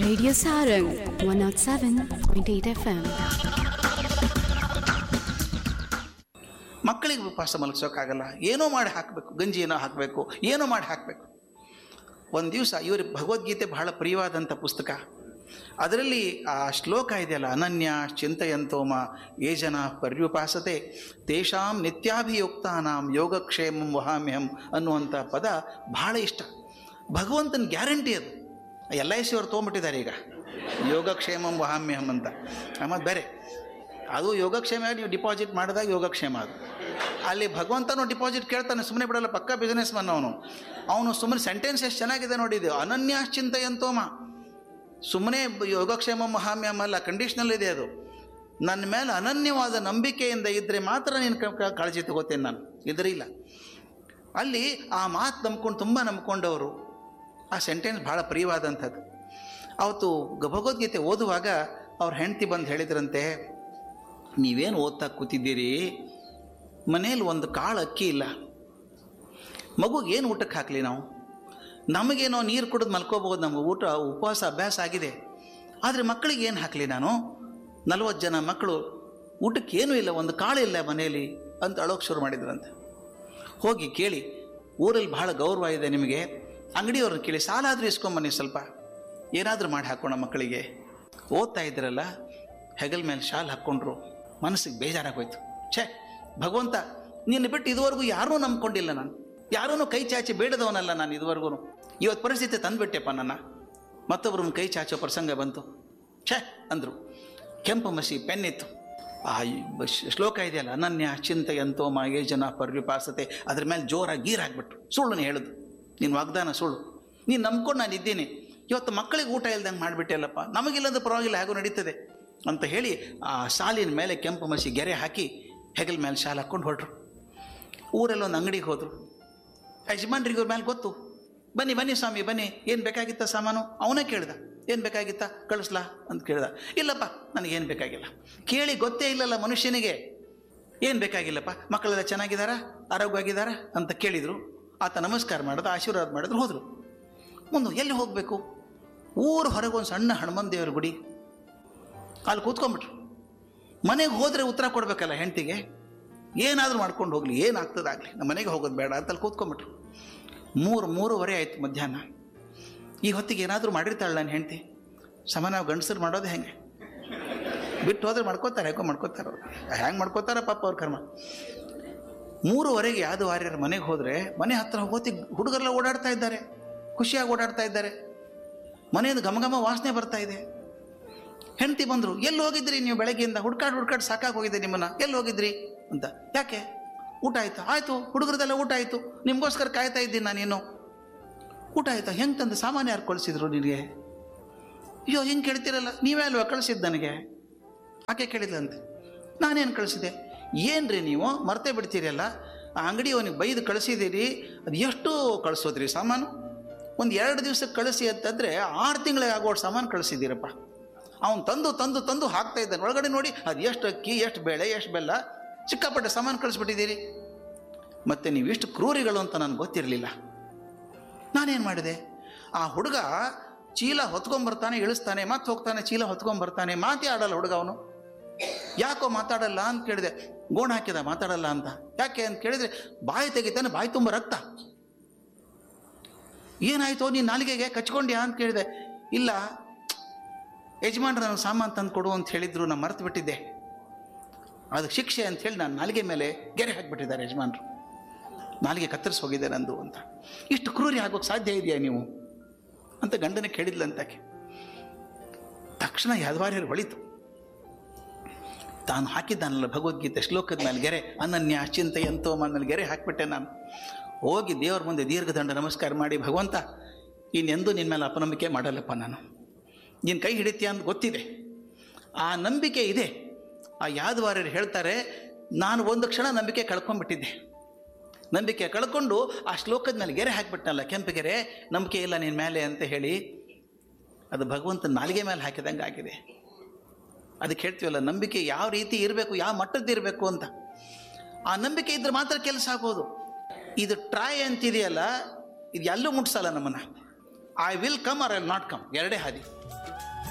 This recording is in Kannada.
Radio Sarang 107.8 FM. ಮಕ್ಕಳಿಗೆ ಉಪವಾಸ ಮಲಗಿಸೋಕ್ಕಾಗಲ್ಲ ಏನೋ ಮಾಡಿ ಹಾಕಬೇಕು ಗಂಜಿ ಏನೋ ಹಾಕಬೇಕು ಏನೋ ಮಾಡಿ ಹಾಕಬೇಕು ಒಂದು ದಿವಸ ಇವ್ರಿಗೆ ಭಗವದ್ಗೀತೆ ಬಹಳ ಪ್ರಿಯವಾದಂಥ ಪುಸ್ತಕ ಅದರಲ್ಲಿ ಆ ಶ್ಲೋಕ ಇದೆಯಲ್ಲ ಅನನ್ಯ ಚಿಂತೆಯಂತೋಮ ಯೇ ಜನ ಪರ್ಯುಪಾಸತೆ ತೇಷಾಂ ನಿತ್ಯಾಭಿಯುಕ್ತಾನಾಂ ಯೋಗಕ್ಷೇಮಂ ವಹಾಮ್ಯಹಂ ಅನ್ನುವಂಥ ಪದ ಬಹಳ ಇಷ್ಟ ಭಗವಂತನ ಗ್ಯಾರಂಟಿ ಅದು ಎಲ್ ಐ ಸಿ ಅವ್ರು ತೊಗೊಂಬಿಟ್ಟಿದ್ದಾರೆ ಈಗ ಯೋಗಕ್ಷೇಮಂ ವಹಾಮ್ಯಹಂ ಅಂತ ಆಮೇಲೆ ಬೇರೆ ಅದು ಯೋಗಕ್ಷೇಮ ನೀವು ಡಿಪಾಸಿಟ್ ಮಾಡಿದಾಗ ಯೋಗಕ್ಷೇಮ ಅದು ಅಲ್ಲಿ ಭಗವಂತನು ಡಿಪಾಸಿಟ್ ಕೇಳ್ತಾನೆ ಸುಮ್ಮನೆ ಬಿಡಲ್ಲ ಪಕ್ಕ ಬಿಸ್ನೆಸ್ ಮನ್ ಅವನು ಅವನು ಸುಮ್ಮನೆ ಸೆಂಟೆನ್ಸ್ ಎಷ್ಟು ಚೆನ್ನಾಗಿದೆ ನೋಡಿದ್ದು ಅನನ್ಯಾಶ್ಚಿಂತೆಯಂತೋಮ ಸುಮ್ಮನೆ ಯೋಗಕ್ಷೇಮ ಮಹಾಮ್ಯಮ ಅಲ್ಲ ಕಂಡೀಷ್ನಲ್ ಇದೆ ಅದು ನನ್ನ ಮೇಲೆ ಅನನ್ಯವಾದ ನಂಬಿಕೆಯಿಂದ ಇದ್ದರೆ ಮಾತ್ರ ನೀನು ಕ- ಕ- ಕಾಳಜಿ ತಗೋತೇನೆ ನಾನು ಇದ್ರೆ ಇಲ್ಲ ಅಲ್ಲಿ ಆ ಮಾತು ನಂಬ್ಕೊಂಡು ತುಂಬ ನಂಬ್ಕೊಂಡವರು ಆ ಸೆಂಟೆನ್ಸ್ ಭಾಳ ಪ್ರಿಯವಾದಂಥದ್ದು ಅವತ್ತು ಗ- ಭಗವದ್ಗೀತೆ ಓದುವಾಗ ಅವ್ರ ಹೆಂಡತಿ ಬಂದು ಹೇಳಿದ್ರಂತೆ ನೀವೇನು ಓದ್ತಾ ಕೂತಿದ್ದೀರಿ ಮನೇಲಿ ಒಂದು ಕಾಳು ಅಕ್ಕಿ ಇಲ್ಲ ಮಗುಗೆ ಏನು ಊಟಕ್ಕೆ ಹಾಕಲಿ ನಾವು ನಮಗೇನೋ ನೀರು ಕುಡಿದು ಮಲ್ಕೋಬೋದು ನಮಗೆ ಊಟ ಉಪವಾಸ ಅಭ್ಯಾಸ ಆಗಿದೆ ಆದರೆ ಮಕ್ಕಳಿಗೆ ಏನು ಹಾಕಲಿ ನಾನು ನಲ್ವತ್ತು ಜನ ಮಕ್ಕಳು ಊಟಕ್ಕೆ ಏನೂ ಇಲ್ಲ ಒಂದು ಕಾಳು ಇಲ್ಲ ಮನೆಯಲ್ಲಿ ಅಂತ ಅಳೋಕೆ ಶುರು ಮಾಡಿದ್ರಂತೆ ಹೋಗಿ ಕೇಳಿ ಊರಲ್ಲಿ ಬಹಳ ಗೌರವ ಇದೆ ನಿಮಗೆ ಅಂಗಡಿಯವ್ರನ್ನ ಕೇಳಿ ಸಾಲ ಆದರೂ ಇಸ್ಕೊಂಬನ್ನಿ ಸ್ವಲ್ಪ ಏನಾದರೂ ಮಾಡಿ ಹಾಕೋಣ ಮಕ್ಕಳಿಗೆ ಓದ್ತಾ ಇದ್ರಲ್ಲ ಹೆಗಲ್ ಮೇಲೆ ಶಾಲ್ ಹಾಕ್ಕೊಂಡ್ರು ಮನಸ್ಸಿಗೆ ಬೇಜಾರಾಗೋಯ್ತು ಛೇ ಭಗವಂತ ನಿನ್ನ ಬಿಟ್ಟು ಇದುವರೆಗೂ ಯಾರೂ ನಂಬ್ಕೊಂಡಿಲ್ಲ ನಾನು ಯಾರೂ ಕೈ ಚಾಚಿ ಬೇಡದವನಲ್ಲ ನಾನು ಇದುವರೆಗೂ ಇವತ್ತು ಪರಿಸ್ಥಿತಿ ತಂದುಬಿಟ್ಟೆಪ್ಪ ನನ್ನ ಮತ್ತೊಬ್ಬರನ್ನ ಕೈ ಚಾಚೋ ಪ್ರಸಂಗ ಬಂತು ಛೇ ಅಂದರು ಕೆಂಪು ಮಸಿ ಪೆನ್ ಇತ್ತು ಆ ಶ- ಶ್ಲೋಕ ಇದೆಯಲ್ಲ ಅನನ್ಯ ಚಿಂತೆಯಂತೋ ಮಾಯೇ ಜನ ಪರ್ವಿಪಾಸತೆ ಅದ್ರ ಮೇಲೆ ಜೋರಾಗಿ ಗೀರ್ ಹಾಕ್ಬಿಟ್ರು ಸುಳ್ಳು ನೀ ಹೇಳುದು ನಿನ್ನ ವಾಗ್ದಾನ ಸುಳ್ಳು ನೀನು ನಂಬ್ಕೊಂಡು ನಾನು ಇದ್ದೀನಿ ಇವತ್ತು ಮಕ್ಕಳಿಗೆ ಊಟ ಇಲ್ದಂಗೆ ಮಾಡಿಬಿಟ್ಟೆಲ್ಲಪ್ಪ ನಮಗಿಲ್ಲದ ಪರವಾಗಿಲ್ಲ ಹೇಗೂ ನಡೀತದೆ ಅಂತ ಹೇಳಿ ಆ ಸಾಲಿನ ಮೇಲೆ ಕೆಂಪು ಮಸಿ ಗೆರೆ ಹಾಕಿ ಹೆಗಲ ಮೇಲೆ ಶಾಲೆ ಹಾಕ್ಕೊಂಡು ಹೊರಟ್ರು ಊರಲ್ಲಿ ಒಂದು ಅಂಗಡಿಗೆ ಹೋದರು ಯಜಮಾನ್ರಿಗೆ ಇವ್ರ ಮೇಲೆ ಗೊತ್ತು ಬನ್ನಿ ಬನ್ನಿ ಸ್ವಾಮಿ ಬನ್ನಿ ಏನು ಬೇಕಾಗಿತ್ತ ಸಾಮಾನು ಅವನೇ ಕೇಳ್ದ ಏನು ಬೇಕಾಗಿತ್ತ ಕಳಿಸ್ಲಾ ಅಂತ ಕೇಳ್ದ ಇಲ್ಲಪ್ಪ ನನಗೇನು ಬೇಕಾಗಿಲ್ಲ ಕೇಳಿ ಗೊತ್ತೇ ಇಲ್ಲಲ್ಲ ಮನುಷ್ಯನಿಗೆ ಏನು ಬೇಕಾಗಿಲ್ಲಪ್ಪ ಮಕ್ಕಳೆಲ್ಲ ಚೆನ್ನಾಗಿದ್ದಾರಾ ಆರೋಗ್ಯವಾಗಿದ್ದಾರಾ ಅಂತ ಕೇಳಿದರು ಆತ ನಮಸ್ಕಾರ ಮಾಡಿದ ಆಶೀರ್ವಾದ ಮಾಡಿದ್ರು ಹೋದರು ಮುಂದೆ ಎಲ್ಲಿ ಹೋಗಬೇಕು ಊರು ಹೊರಗೆ ಒಂದು ಸಣ್ಣ ಹನುಮನ್ ದೇವ್ರ ಗುಡಿ ಅಲ್ಲಿ ಕೂತ್ಕೊಂಡ್ಬಿಟ್ರು ಮನೆಗೆ ಹೋದರೆ ಉತ್ತರ ಕೊಡಬೇಕಲ್ಲ ಹೆಂಡ್ತಿಗೆ ಏನಾದರೂ ಮಾಡ್ಕೊಂಡು ಹೋಗಲಿ ಏನಾಗ್ತದಾಗಲಿ ನಮ್ಮ ಮನೆಗೆ ಹೋಗೋದು ಬೇಡ ಅಂತ ಅಲ್ಲಿ ಕೂತ್ಕೊಂಡ್ಬಿಟ್ರು ಮೂರು ಮೂರುವರೆ ಆಯ್ತು ಮಧ್ಯಾಹ್ನ ಈ ಹೊತ್ತಿಗೆ ಏನಾದರೂ ಮಾಡಿರ್ತಾಳೆ ನನ್ನ ಹೆಂಡ್ತಿ ಸಮಾನ ಗಂಡಸರು ಮಾಡೋದು ಹೆಂಗೆ ಬಿಟ್ಟು ಹೋದ್ರೆ ಮಾಡ್ಕೋತಾರೆ ಯಾಕೋ ಮಾಡ್ಕೋತಾರೆ ಅವ್ರು ಹೆಂಗೆ ಮಾಡ್ಕೋತಾರ ಪಾಪ ಅವ್ರ ಕರ್ಮ ಮೂರುವರೆಗೆ ಯಾವುದು ವಾರ್ಯರ ಮನೆಗೆ ಹೋದರೆ ಮನೆ ಹತ್ರ ಹೋಗೋತಿ ಹುಡುಗರೆಲ್ಲ ಓಡಾಡ್ತಾ ಇದ್ದಾರೆ ಖುಷಿಯಾಗಿ ಓಡಾಡ್ತಾ ಇದ್ದಾರೆ ಮನೆಯಿಂದ ಘಮಘಮ ವಾಸನೆ ಬರ್ತಾ ಇದೆ ಹೆಂಡತಿ ಬಂದರು ಎಲ್ಲಿ ಹೋಗಿದ್ರಿ ನೀವು ಬೆಳಗ್ಗೆಯಿಂದ ಹುಡ್ಕಾಡ್ ಹುಡ್ಕಾಡ್ ಸಾಕಾಗಿ ಹೋಗಿದೆ ನಿಮ್ಮನ್ನ ಎಲ್ಲಿ ಹೋಗಿದ್ರಿ ಅಂತ ಯಾಕೆ ಊಟ ಆಯ್ತಾ ಆಯಿತು ಹುಡುಗರದೆಲ್ಲ ಊಟ ಆಯಿತು ನಿಮಗೋಸ್ಕರ ಕಾಯ್ತಾ ಇದ್ದೀನಿ ನಾನೇನು ಊಟ ಆಯ್ತಾ ಹೆಂಗೆ ತಂದು ಸಾಮಾನ್ಯ ಯಾರು ಕಳಿಸಿದ್ರು ನಿನಗೆ ಅಯ್ಯೋ ಹಿಂಗೆ ಕೇಳ್ತಿರಲ್ಲ ನೀವೇ ಅಲ್ವಾ ಕಳಿಸಿದ್ದು ನನಗೆ ಆಕೆ ಕೇಳಿದ್ಲಂತೆ ನಾನೇನು ಕಳಿಸಿದೆ ಏನ್ರಿ ನೀವು ಮರ್ತೇ ಬಿಡ್ತೀರಲ್ಲ ಆ ಅಂಗಡಿಯವನಿಗೆ ಬೈದು ಕಳಿಸಿದ್ದೀರಿ ಅದು ಎಷ್ಟು ಕಳಿಸೋದ್ರಿ ಸಾಮಾನು ಒಂದು ಎರಡು ದಿವ್ಸಕ್ಕೆ ಕಳಿಸಿ ಅಂತಂದರೆ ಆರು ತಿಂಗಳಿಗೆ ಆಗೋ ಸಾಮಾನು ಕಳಿಸಿದ್ದೀರಪ್ಪ ಅವನು ತಂದು ತಂದು ತಂದು ಹಾಕ್ತಾ ಇದ್ದಾನೆ ಒಳಗಡೆ ನೋಡಿ ಅದು ಎಷ್ಟು ಅಕ್ಕಿ ಎಷ್ಟು ಬೇಳೆ ಎಷ್ಟು ಬೆಲ್ಲ ಸಿಕ್ಕಾಪಟ್ಟೆ ಸಾಮಾನು ಕಳಿಸ್ಬಿಟ್ಟಿದ್ದೀರಿ ಮತ್ತು ನೀವು ಇಷ್ಟು ಕ್ರೂರಿಗಳು ಅಂತ ನನಗೆ ಗೊತ್ತಿರಲಿಲ್ಲ ನಾನೇನು ಮಾಡಿದೆ ಆ ಹುಡುಗ ಚೀಲ ಹೊತ್ಕೊಂಬರ್ತಾನೆ ಇಳಿಸ್ತಾನೆ ಮತ್ತೆ ಹೋಗ್ತಾನೆ ಚೀಲ ಹೊತ್ಕೊಂಬರ್ತಾನೆ ಮಾತೇ ಆಡಲ್ಲ ಹುಡುಗ ಅವನು ಯಾಕೋ ಮಾತಾಡಲ್ಲ ಅಂತ ಕೇಳಿದೆ ಗೋಣ ಹಾಕಿದ ಮಾತಾಡಲ್ಲ ಅಂತ ಯಾಕೆ ಅಂತ ಕೇಳಿದ್ರೆ ಬಾಯಿ ತೆಗಿತಾನೆ ಬಾಯಿ ತುಂಬ ರಕ್ತ ಏನಾಯ್ತು ನೀನು ನಾಲಿಗೆಗೆ ಕಚ್ಕೊಂಡ್ಯಾ ಅಂತ ಕೇಳಿದೆ ಇಲ್ಲ ಯಜಮಾನ್ರು ನನಗೆ ಸಾಮಾನು ತಂದು ಕೊಡು ಅಂತ ಹೇಳಿದ್ರು ನಾನು ಮರ್ತು ಬಿಟ್ಟಿದ್ದೆ ಅದಕ್ಕೆ ಶಿಕ್ಷೆ ಅಂತ ಹೇಳಿ ನಾನು ನಾಲಿಗೆ ಮೇಲೆ ಗೆರೆ ಹಾಕಿಬಿಟ್ಟಿದ್ದಾರೆ ಯಜಮಾನ್ರು ನಾಲಿಗೆ ಕತ್ತರಿಸಿ ಹೋಗಿದೆ ನಂದು ಅಂತ ಇಷ್ಟು ಕ್ರೂರಿ ಆಗೋಕ್ಕೆ ಸಾಧ್ಯ ಇದೆಯಾ ನೀವು ಅಂತ ಗಂಡನ ಕೇಳಿದ್ಲಂತಾಕೆ ತಕ್ಷಣ ಯಾದವಾರ್ಯರು ಹೊಳಿತು ತಾನು ಹಾಕಿದ್ದಾನಲ್ಲ ಭಗವದ್ಗೀತೆ ಶ್ಲೋಕದ ಮೇಲೆ ಗೆರೆ ಅನನ್ಯ ಚಿಂತೆ ಎಂತೋ ಮೇಲೆ ಗೆರೆ ಹಾಕಿಬಿಟ್ಟೆ ನಾನು ಹೋಗಿ ದೇವರ ಮುಂದೆ ದೀರ್ಘದಂಡ ನಮಸ್ಕಾರ ಮಾಡಿ ಭಗವಂತ ಇನ್ನೆಂದೂ ನಿನ್ನ ಮೇಲೆ ಅಪನಂಬಿಕೆ ಮಾಡಲ್ಲಪ್ಪ ನಾನು ನೀನು ಕೈ ಹಿಡಿತೀಯ ಅಂತ ಗೊತ್ತಿದೆ ಆ ನಂಬಿಕೆ ಇದೆ ಆ ಯಾದವಾರ್ಯರು ಹೇಳ್ತಾರೆ ನಾನು ಒಂದು ಕ್ಷಣ ನಂಬಿಕೆ ಕಳ್ಕೊಂಡ್ಬಿಟ್ಟಿದ್ದೆ ನಂಬಿಕೆ ಕಳ್ಕೊಂಡು ಆ ಶ್ಲೋಕದ ಮೇಲೆ ಗೆರೆ ಹಾಕಿಬಿಟ್ನಲ್ಲ ಕೆಂಪು ಗೆರೆ ನಂಬಿಕೆ ಇಲ್ಲ ನಿನ್ನ ಮೇಲೆ ಅಂತ ಹೇಳಿ ಅದು ಭಗವಂತನ ನಾಲಿಗೆ ಮೇಲೆ ಹಾಕಿದಂಗೆ ಆಗಿದೆ ಅದಕ್ಕೆ ಹೇಳ್ತೀವಲ್ಲ ನಂಬಿಕೆ ಯಾವ ರೀತಿ ಇರಬೇಕು ಯಾವ ಮಟ್ಟದ್ದು ಇರಬೇಕು ಅಂತ ಆ ನಂಬಿಕೆ ಇದ್ರೆ ಮಾತ್ರ ಕೆಲಸ ಆಗೋದು ಇದು ಟ್ರೈ ಅಂತಿದೆಯಲ್ಲ ಇದು ಎಲ್ಲೂ ಮುಟ್ಸಲ್ಲ ನಮ್ಮನ್ನು I will come or I not come ಎರಡೇ ಹಾದಿ